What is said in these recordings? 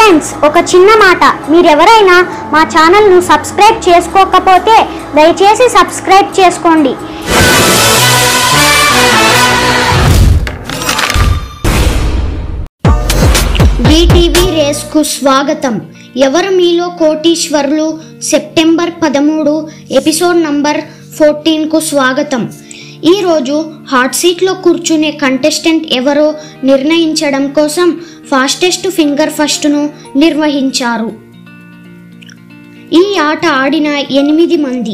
friends ఒక చిన్న మాట మీరెవరైనా మా ఛానల్ను సబ్స్క్రైబ్ చేసుకోకపోతే దయచేసి సబ్స్క్రైబ్ చేసుకోండి వీటీవీ రేస్కు స్వాగతం ఎవరు మీలో కోటీశ్వరులు సెప్టెంబర్ పదమూడు ఎపిసోడ్ నంబర్ ఫోర్టీన్కు స్వాగతం ఈరోజు హాట్ సీట్లో కూర్చునే కంటెస్టెంట్ ఎవరో నిర్ణయించడం కోసం ఫాస్టెస్ట్ ఫింగర్ ఫస్ట్ను నిర్వహించారు ఈ ఆట ఆడిన ఎనిమిది మంది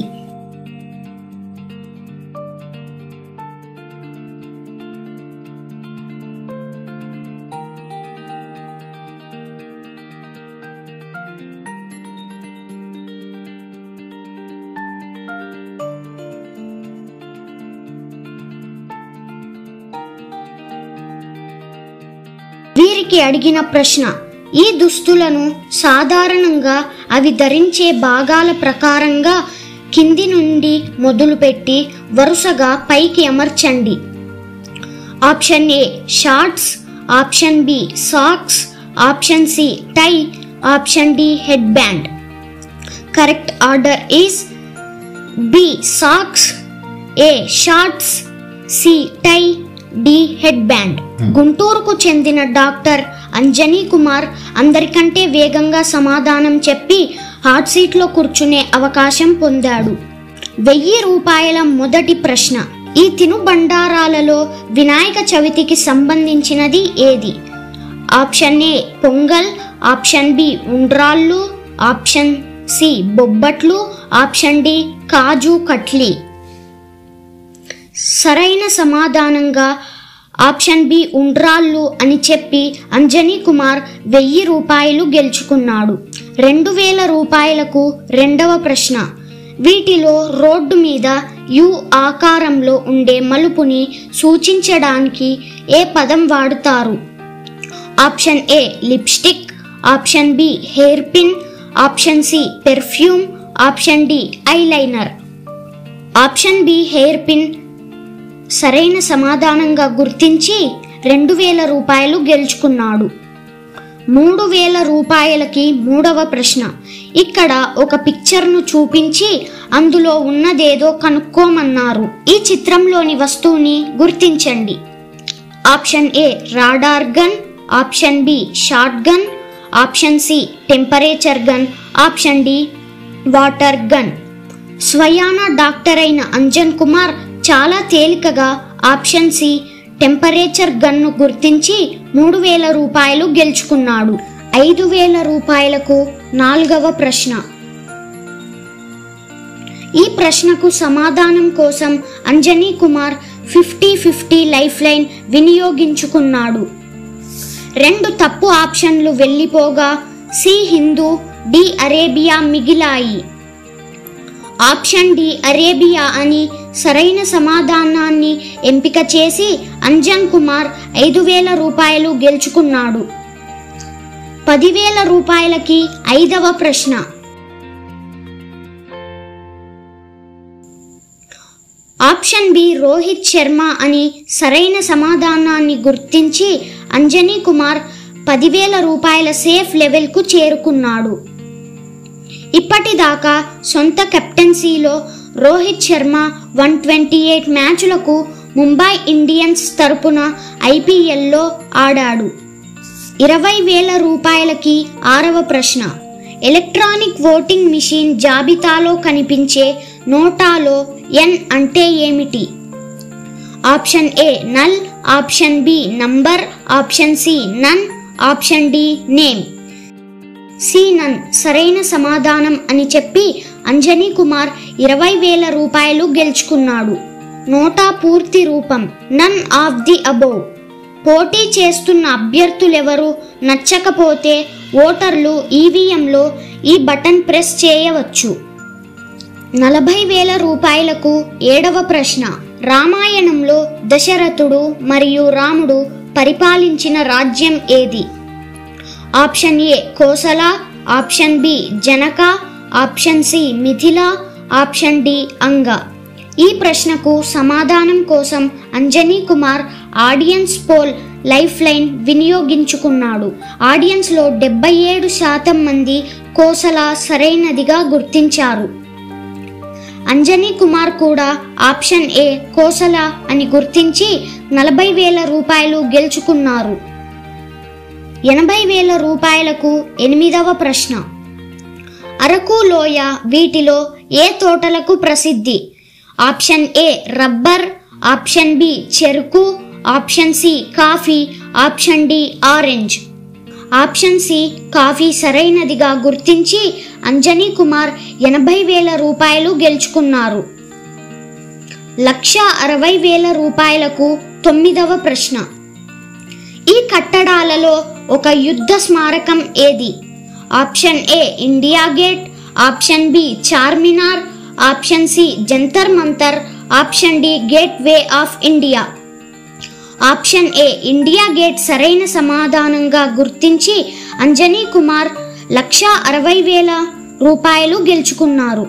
వీరికి అడిగిన ప్రశ్న ఈ దుస్తులను సాధారణంగా అవి ధరించే భాగాల ప్రకారంగా కింది నుండి మొదలుపెట్టి వరుసగా పైకి అమర్చండి option A shorts option B socks option C tie option D head band correct order is B socks A shorts C tie D head band గుంటూరుకు చెందిన డాక్టర్ అంజనీ కుమార్ అందరికంటే వేగంగా సమాధానం చెప్పి హాట్ సీట్లో కూర్చునే అవకాశం పొందాడు వెయ్యి రూపాయల మొదటి ప్రశ్న ఈ తినుబండారాలలో వినాయక చవితికి సంబంధించినది ఏది option A Pongal option B ఉండ్రాళ్ళు ఆప్షన్ సి బొబ్బట్లు ఆప్షన్ డి కాజు కట్లీ సరైన సమాధానంగా ఆప్షన్ బి ఉండ్రాళ్ళు అని చెప్పి అంజనీ కుమార్ వెయ్యి రూపాయలు గెలుచుకున్నాడు రెండు వేల రూపాయలకు రెండవ ప్రశ్న వీటిలో రోడ్డు మీద యు ఆకారంలో ఉండే మలుపుని సూచించడానికి ఏ పదం వాడుతారు option A lipstick option B hair pin option C perfume option D eyeliner option B hair pin సరైన సమాధానంగా గుర్తించి రెండు వేల రూపాయలు గెలుచుకున్నాడు మూడు వేల రూపాయలకి మూడవ ప్రశ్న ఇక్కడ ఒక పిక్చర్ను చూపించి అందులో ఉన్నదేదో కనుక్కోమన్నారు ఈ చిత్రంలోని వస్తువుని గుర్తించండి option A radar gun option B short gun option C temperature gun option D water gun స్వయాన డాక్టర్ అయిన అంజన్ కుమార్ చాలా తేలికగా ఆప్షన్ సి టెంపరేచర్ గన్ను గుర్తించి మూడు వేల రూపాయలు గెలుచుకున్నాడు ఐదు వేల రూపాయలకు నాలుగవ ప్రశ్న ఈ ప్రశ్నకు సమాధానం కోసం Anjani Kumar fifty fifty life line వినియోగించుకున్నాడు రెండు తప్పు ఆప్షన్లు వెళ్ళిపోగా సి హిందూ డి అరేబియా మిగిలాయి ఆప్షన్ డి అరేబియా అని సరైన సమాధానాన్ని ఎంపిక చేసి అంజన్ కుమార్ ఐదు వేల రూపాయలు గెలుచుకున్నాడు పదివేల రూపాయలకి ఐదవ ప్రశ్న ఆప్షన్ బి రోహిత్ శర్మ అని సరైన సమాధానాన్ని గుర్తించి అంజనీ కుమార్ పదివేల రూపాయల సేఫ్ లెవెల్కు చేరుకున్నాడు ఇప్పటిదాకా సొంత కెప్టెన్సీలో Rohit Sharma one twenty eight మ్యాచ్లకు ముంబై ఇండియన్స్ తరపున ఐపీఎల్లో ఆడాడు ఇరవై వేల రూపాయలకి ఆరవ ప్రశ్న ఎలక్ట్రానిక్ ఓటింగ్ మిషన్ జాబితాలో కనిపించే నోటాలో ఎన్ అంటే ఏమిటి option A null option B number option C none option D name C none సరైన సమాధానం అని చెప్పి అంజనీ కుమార్ ఇరవై వేల రూపాయలు గెలుచుకున్నాడు నోటా పూర్తి రూపం నన్ ఆఫ్ ది అబోవ్ పోటీ చేస్తున్న అభ్యర్థులెవరు నచ్చకపోతే ఓటర్లు ఈవీఎంలో ఈ బటన్ ప్రెస్ చేయవచ్చు నలభై వేల రూపాయలకు ఏడవ ప్రశ్న రామాయణంలో దశరథుడు మరియు రాముడు పరిపాలించిన రాజ్యం ఏది option A Kosala option B Janaka option C Mithila option D Anga ఈ ప్రశ్నకు సమాధానం కోసం Anjani Kumar audience poll life line వినియోగించుకున్నాడు ఆడియన్స్లో డెబ్బై ఏడు శాతం మంది కోసల సరైనదిగా గుర్తించారు అంజనీ కుమార్ కూడా ఆప్షన్ ఏ కోసల అని గుర్తించి నలభై వేల రూపాయలు గెలుచుకున్నారు ఎనభై వేల రూపాయలకు ఎనిమిదవ ప్రశ్న అరకు లోయ వీటిలో ఏ తోటలకు ప్రసిద్ధి option A rubber option B చెరుకు option C coffee option D orange option C coffee సరైనదిగా గుర్తించి అంజనీ కుమార్ ఎనభై వేల రూపాయలు గెలుచుకున్నారు లక్ష అరవై వేల రూపాయలకు తొమ్మిదవ ప్రశ్న ఈ కట్టడాలలో ఒక యుద్ధ స్మారకం ఏది option A India gate option B Charminar option C Jantar Mantar option D gateway of India option A India gate సరైన సమాధానంగా గుర్తించి అంజనీ కుమార్ లక్ష అరవై వేల రూపాయలు గెలుచుకున్నారు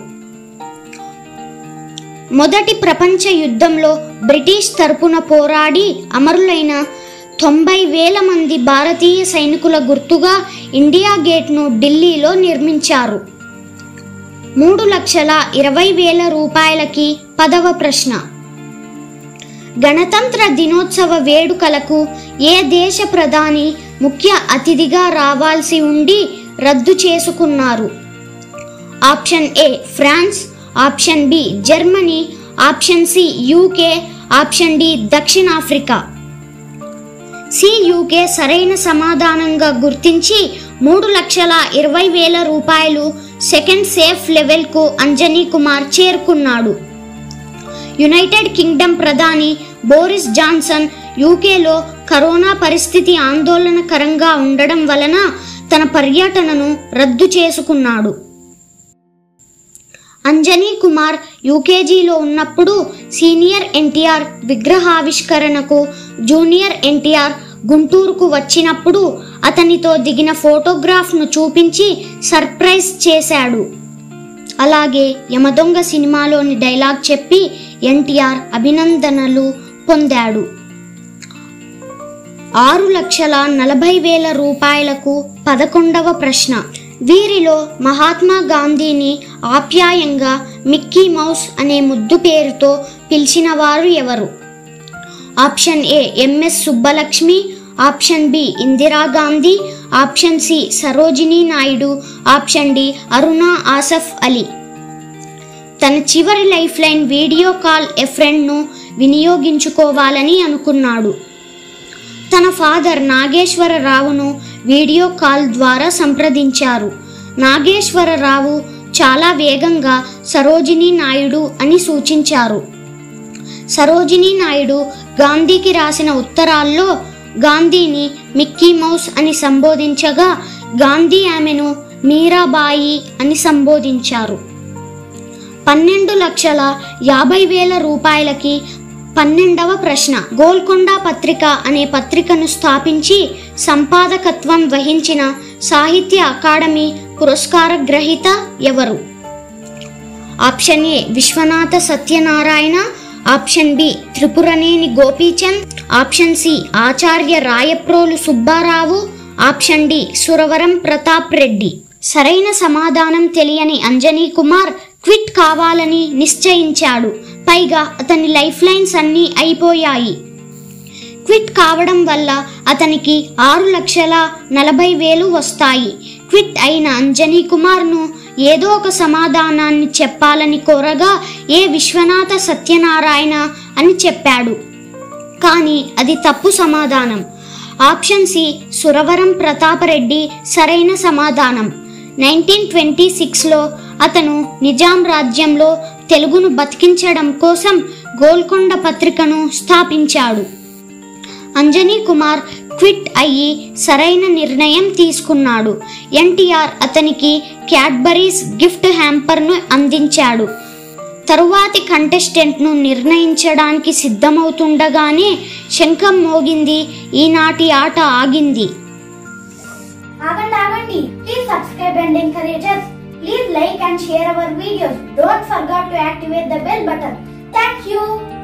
మొదటి ప్రపంచ యుద్ధంలో బ్రిటిష్ తరపున పోరాడి అమరులైన తొంభై వేల మంది భారతీయ సైనికుల గుర్తుగా ఇండియా గేట్ను ఢిల్లీలో నిర్మించారు మూడు లక్షల ఇరవై వేల రూపాయలకి పదవ ప్రశ్న గణతంత్ర దినోత్సవ వేడుకలకు ఏ దేశ ప్రధాని ముఖ్య అతిథిగా రావాల్సి ఉండి రద్దు చేసుకున్నారు option A France option B Germany option C UK option D దక్షిణాఫ్రికా సి యూకే సరైన సమాధానంగా గుర్తించి మూడు లక్షల ఇరవై వేల రూపాయలు సెకండ్ సేఫ్ లెవెల్కు అంజనీ కుమార్ చేరుకున్నాడు యునైటెడ్ కింగ్డమ్ ప్రధాని బోరిస్ జాన్సన్ యూకేలో కరోనా పరిస్థితి ఆందోళనకరంగా ఉండడం వలన తన పర్యటనను రద్దు చేసుకున్నాడు అంజనీ కుమార్ యూకేజీలో ఉన్నప్పుడు సీనియర్ ఎన్టీఆర్ విగ్రహావిష్కరణకు జూనియర్ ఎన్టీఆర్ గుంటూరుకు వచ్చినప్పుడు అతనితో దిగిన ఫోటోగ్రాఫ్ను చూపించి సర్ప్రైజ్ చేశాడు అలాగే యమదొంగ సినిమాలోని డైలాగ్ చెప్పి ఎన్టీఆర్ అభినందనలు పొందాడు ఆరు లక్షల నలభై వేల రూపాయలకు పదకొండవ ప్రశ్న వీరిలో మహాత్మా గాంధీని ఆప్యాయంగా మిక్కీ మౌస్ అనే ముద్దు పేరుతో పిలిచిన వారు ఎవరు option A MS Subbalakshmi option B Indira Gandhi option C Sarojini Naidu option D Aruna Asaf Ali తన చివరి life line video call a ఫ్రెండ్ను వినియోగించుకోవాలని అనుకున్నాడు తన ఫాదర్ నాగేశ్వరరావును వీడియో కాల్ ద్వారా సంప్రదించారు నాగేశ్వరరావు చాలా వేగంగా సరోజినీ నాయుడు అని సూచించారు సరోజినీ నాయుడు గాంధీకి రాసిన ఉత్తరాల్లో గాంధీని మిక్కీ మౌస్ అని సంబోధించగా గాంధీ ఆమెను మీరాబాయి అని సంబోధించారు పన్నెండు లక్షల యాభై వేల రూపాయలకి పన్నెండవ ప్రశ్న గోల్కొండ పత్రిక అనే పత్రికను స్థాపించి సంపాదకత్వం వహించిన సాహిత్య అకాడమీ పురస్కార గ్రహీత ఎవరు option A Viswanatha Satyanarayana option B Tripuraneni Gopichand option C Acharya Rayaprolu Subbarao option D Suravaram Pratap Reddy సరైన సమాధానం తెలియని అంజనీ కుమార్ క్విట్ కావాలని నిశ్చయించాడు పైగా అతని లైఫ్ లైన్స్ అన్నీ అయిపోయాయి క్విట్ కావడం వల్ల అతనికి ఆరు లక్షల నలభై వేలు వస్తాయి క్విట్ అయిన అంజనీ కుమార్ను ఏదో ఒక సమాధానాన్ని చెప్పాలని కోరగా ఏ విశ్వనాథ సత్యనారాయణ అని చెప్పాడు కానీ అది తప్పు సమాధానం ఆప్షన్ సి సురవరం ప్రతాపరెడ్డి సరైన సమాధానం నైన్టీన్ ట్వంటీ సిక్స్లో అతను నిజాం రాజ్యంలో తెలుగును బతికించడం కోసం గోల్కొండ పత్రికను స్థాపించాడు అంజనీ కుమార్ క్విట్ అయ్యి సరైన నిర్ణయం తీసుకున్నాడు ఎన్టీఆర్ అతనికి క్యాడ్బరీస్ గిఫ్ట్ హ్యాంపర్ను అందించాడు తరువాతి కంటెస్టెంట్ను నిర్ణయించడానికి సిద్ధమవుతుండగానే శంఖం మోగింది ఈనాటి ఆట ఆగింది ఆగండి ఆగండి please subscribe and encourage us please like and share our videos don't forget to activate the bell button thank you